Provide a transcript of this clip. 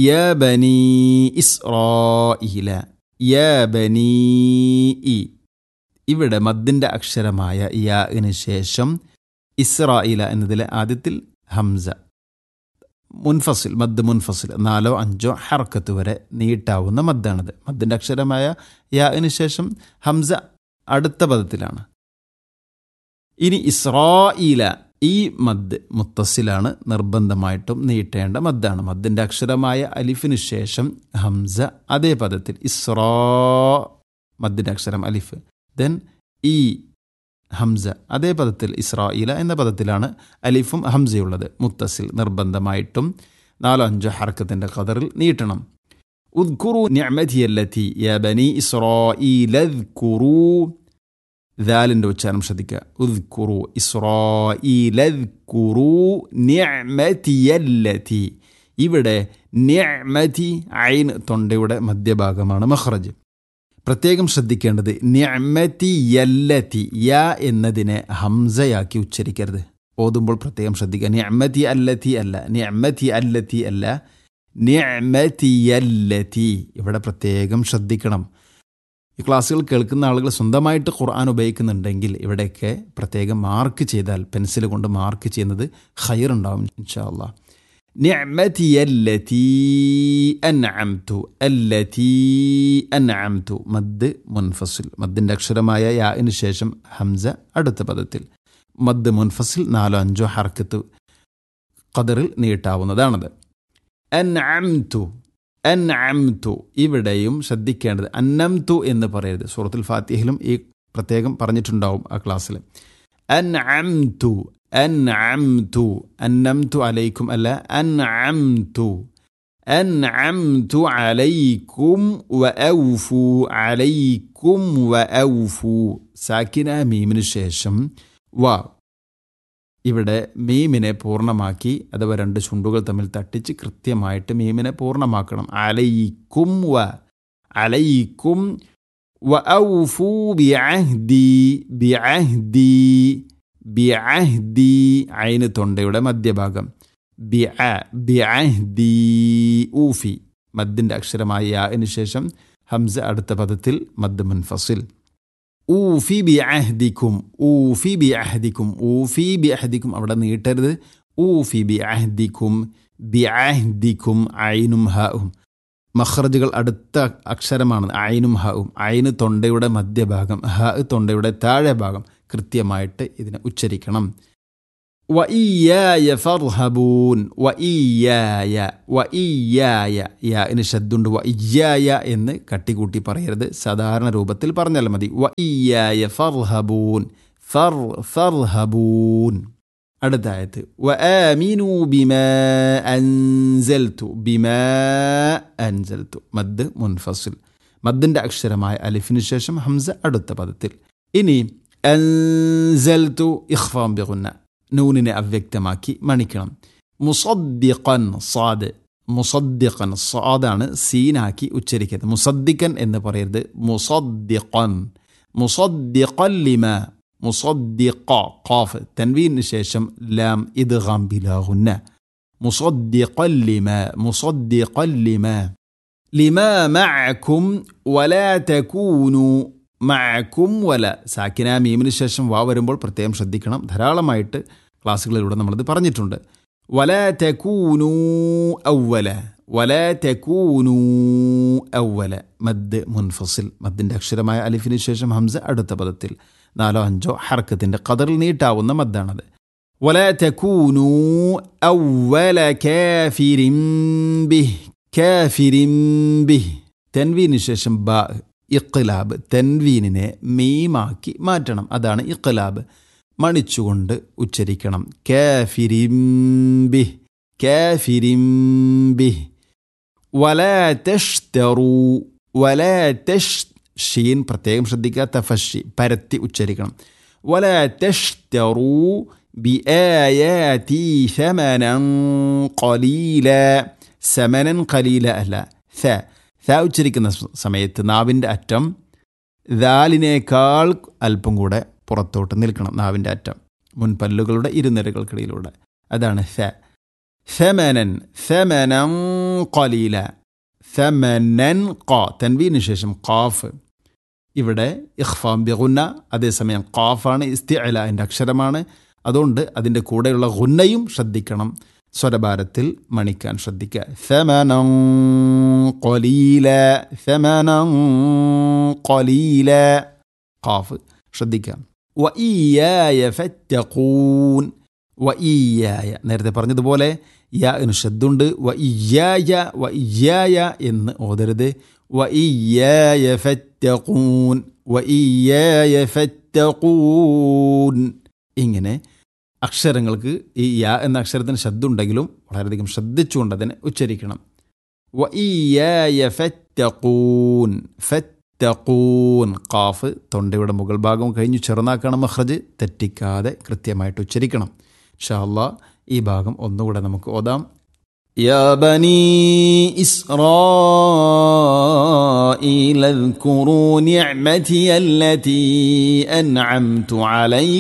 യ ബനി ഇസ്രായില യ ബനി ഇ ഇവിടെ മദ്ദിൻ്റെ അക്ഷരമായ യാന് ശേഷം ഇസ്രായില എന്നതിലെ ആദ്യത്തിൽ ഹംസ മുൻഫസിൽ മദ് മുൻഫസിൽ നാലോ അഞ്ചോ ഹർക്കത്ത് വരെ നീട്ടാവുന്ന മദ്ദാണിത് മദ്ദിൻ്റെ അക്ഷരമായ യാന് ശേഷം ഹംസ അടുത്ത പദത്തിലാണ് ഇനി ഇസ്രായില ഈ മദ് മുത്തസിലാണ് നിർബന്ധമായിട്ടും നീട്ടേണ്ട മദ്ദാണ് മദ്ദിൻ്റെ അക്ഷരമായ അലിഫിന് ശേഷം ഹംസ അതേ പദത്തിൽ ഇസ്രാ മദ്ദിൻ്റെ അക്ഷരം അലിഫ് ദെൻ ഈ ഹംസ അതേ പദത്തിൽ ഇസ്രായില എന്ന പദത്തിലാണ് അലിഫും ഹംസയുള്ളത് മുത്തസിൽ നിർബന്ധമായിട്ടും നാലോ അഞ്ചോ ഹർക്കത്തിൻ്റെ കതറിൽ നീട്ടണം ഉദ്കുറു നിഅമതിയല്ലത്തി യ ബനി ഇസ്രായില ഉദ്കുറു ദാലിൻ്റെ ഉച്ചാരണം ശ്രദ്ധിക്കുക ഉദ്കുറു ഇസ്രായില ഉദ്കുറു നിഅമതിയല്ലത്തി ഇവിടെ നിഅമതി ഐൻ തൊണ്ടയുടെ മധ്യഭാഗമാണ് മഹ്റജ് പ്രത്യേകം ശ്രദ്ധിക്കേണ്ടത് നിഅമതി യല്ലതി യ എന്നതിനെ ഹംസയാക്കി ഉച്ചരിക്കരുത് ഓതുമ്പോൾ പ്രത്യേകം ശ്രദ്ധിക്കുക നിഅമതി അല്ലതി അല്ല നിഅമതി അല്ലതി അല്ല നിഅമതി യല്ലതി ഇവിടെ പ്രത്യേകം ശ്രദ്ധിക്കണം ഈ ക്ലാസ്സുകൾ കേൾക്കുന്ന ആളുകൾ സ്വന്തമായിട്ട് ഖുർആൻ ഉപയോഗിക്കുന്നുണ്ടെങ്കിൽ ഇവിടെയൊക്കെ പ്രത്യേകം മാർക്ക് ചെയ്താൽ പെൻസിൽ കൊണ്ട് മാർക്ക് ചെയ്യുന്നത് ഹയർ ഉണ്ടാവും ഇൻഷാ അള്ളാഹ് نعمتي التي أنعمت التي أنعمت മദ് മുൻഫസിൽ മദ്ദിൻ്റെ അക്ഷരമായ യാന് ശേഷം ഹംസ അടുത്ത പദത്തിൽ മദ് മുൻഫസിൽ നാലോ അഞ്ചോ ഹർക്കത്ത് ഖദറിൽ നീട്ടാവുന്നതാണത് അൻഅംതു അൻഅംതു ഇവിടെയും ശ്രദ്ധിക്കേണ്ടത് അന്നംതു എന്ന് പറയരുത് സൂറത്തുൽ ഫാത്തിഹിലും ഈ പ്രത്യേകം പറഞ്ഞിട്ടുണ്ടാവും ആ ക്ലാസ്സിൽ അൻഅംതു അൻഅംതു അന്നംതു അലൈക്കും അല്ല അൻഅംതു അൻഅംതു അലൈക്കും വഅൗഫു അലൈക്കും വഅൗഫു സാക്കിന മീമിന് ശേഷം വ ഇവിടെ മീമിനെ പൂർണ്ണമാക്കി അഥവാ രണ്ട് ചുണ്ടുകൾ തമ്മിൽ തട്ടിച്ച് കൃത്യമായിട്ട് മീമിനെ പൂർണ്ണമാക്കണം അലൈക്കും വ അലൈക്കും വഅൗഫു ബിഅഹ്ദി ബിഅഹ്ദി ബിഅഹ്ദി ഐന് തൊണ്ടയുടെ മധ്യഭാഗം ബിഅ ബിഅഹ്ദി ഊഫി മദ്ദിൻ്റെ അക്ഷരമായ യാന് ശേഷം ഹംസ അടുത്ത പദത്തിൽ മദ് മുൻഫസിൽ ഊഫി ബി അഹ്ദിക്കും ഊഫി ബി അഹ്ദിക്കും ഊഫി ബി അഹ്ദിക്കും അവിടെ നീട്ടരുത് ഊഫി ബി അഹ്ദിക്കും ബി അഹ്ദിക്കും ഐനും ഹവും മഹ്റജുകൾ അടുത്ത അക്ഷരമാണ് ഐനും ഹവും ഐന് തൊണ്ടയുടെ മധ്യഭാഗം ഹ തൊണ്ടയുടെ താഴെ ഭാഗം കൃത്യമായിട്ട് ഇതിനെ ഉച്ചരിക്കണം വഇയ്യായ ഫർഹബൂൻ വഇയ്യായ വഇയ്യായ യ ഇന് ശബ്ദുണ്ട് വഇയ്യായ എന്ന് കട്ടികൂട്ടി പറയരുത് സാധാരണ രൂപത്തിൽ പറഞ്ഞാൽ മതി വഇയ്യായ ഫർഹബൂൻ ഫർ ഫർഹബൂൻ അടുത്ത ആയത്ത് വആമിനു ബിമാ അൻസൽതു ബിമാ അൻസൽതു മദ് മുൻഫസിൽ മദ്ദിൻ്റെ അക്ഷരമായ അലിഫിന് ശേഷം ഹംസ അടുത്ത പദത്തിൽ ഇനി അൻസൽതു ഇഖ്ഫാം ബിഗുന്ന നൂനിനെ അവ്യക്തമാക്കി മണിക്കണം മുസദ്ദിഖൻ സാദ് മുസദ്ദിഖൻ സാദാണ് സീനാക്കി ഉച്ചരിക്കരുത് മുസദ്ദിഖൻ എന്ന് പറയരുത് മുസദ്ദിഖൻ മുസദ്ദിഖൻ ലിമ മുസദ്ദിഖ ഖാഫ് തൻവീന് ശേഷം ലാം ഇദ്ഗാം ബിലാഹുന്ന മുസദ്ദിഖൻ ലിമ മുസദ്ദിഖൻ ലിമ ലിമ മഅക്കും വലാ തകൂനു മഅക്കും വല സാക്കിന മീമിന് ശേഷം വാ വരുമ്പോൾ പ്രത്യേകം ശ്രദ്ധിക്കണം ധാരാളമായിട്ട് ക്ലാസ്സുകളിലൂടെ നമ്മളിത് പറഞ്ഞിട്ടുണ്ട് വല തെക്കൂനൂ ഔവല വല തെക്കൂനൂ ഔവല മദ് മുൻഫസിൽ മദ്ദിൻ്റെ അക്ഷരമായ അലിഫിന് ശേഷം ഹംസ അടുത്ത പദത്തിൽ നാലോ അഞ്ചോ ഹർക്കത്തിൻ്റെ കതറിൽ നീട്ടാവുന്ന മദ്ദാണത് വല തെക്കൂനൂ ഔവല കാഫിരിം ബിഹ് കാഫിരിം ബിഹ് തെൻവീന് ശേഷം ബ ഇഖ്ലാബ് തെൻവീനിനെ മീമാക്കി മാറ്റണം അതാണ് ഇഖ്ലാബ് മണിച്ചുകൊണ്ട് ഉച്ചരിക്കണം കാഫിരിംബി കാഫിരിംബി വലാ തഷ്തറു വലാ തഷ് ഷീൻ പ്രത്യേകം ശ്രദ്ധിക്കുക തഫഷി പരത്തി ഉച്ചരിക്കണം വലാ തഷ്തറു ബി ആയാതി ശമനൻ ഖലീല സമനൻ ഖലീല അല്ല സ ഥ ഉച്ചരിക്കുന്ന സമയത്ത് നാവിൻ്റെ അറ്റം ദാലിനേക്കാൾ അല്പം കൂടെ പുറത്തോട്ട് നിൽക്കണം നാവിൻ്റെ അറ്റം മുൻപല്ലുകളുടെ ഇരുനിരകൾക്കിടയിലൂടെ അതാണ് സ ثمنا ثمنا قليلا ثمنا ق തൻവീന് ശേഷം ഖാഫ് ഇവിടെ ഇഖ്ഫാം ബിഗുന്ന അതേസമയം ഖാഫാണ് ഇസ്തിഅലാൻ്റെ അക്ഷരമാണ് അതുകൊണ്ട് അതിൻ്റെ കൂടെയുള്ള ഗുന്നയും ശ്രദ്ധിക്കണം സ്വരഭാരത്തിൽ മണിക്കാൻ ശ്രദ്ധിക്കുക ثمنا قليلا ثمنا قليلا ഖാഫ് ശ്രദ്ധിക്കാം വഇയായ ഫറ്റഖൂൻ വഇയായ നേരത്തെ പറഞ്ഞതുപോലെ യാ എന്ന് ശബ്ദുണ്ട് വഇയായ വഇയായ എന്ന് ഓതരുത് വഇയായ ഫറ്റഖൂൻ വഇയായ ഫറ്റഖൂൻ ഇങ്ങനെ അക്ഷരങ്ങൾക്ക് ഈ യാ എന്ന അക്ഷരത്തിന് ശബ്ദമുണ്ടെങ്കിലും വളരെയധികം ശ്രദ്ധിച്ചുകൊണ്ട് അതിനെ ഉച്ചരിക്കണം വഇയായ ഫറ്റഖൂൻ ഫറ്റഖൂൻ ഖാഫ് തൊണ്ടയുടെ മുകൾ ഭാഗം കഴിഞ്ഞു ചെറുനാക്കണം മഹ്റജ് തെറ്റിക്കാതെ കൃത്യമായിട്ട് ഉച്ചരിക്കണം ഇൻഷാ അല്ലാ ഈ ഭാഗം ഒന്നുകൂടെ നമുക്ക് ഓതാം يا بني إسرائيل اذكروا نعمتي التي أنعمت عليكم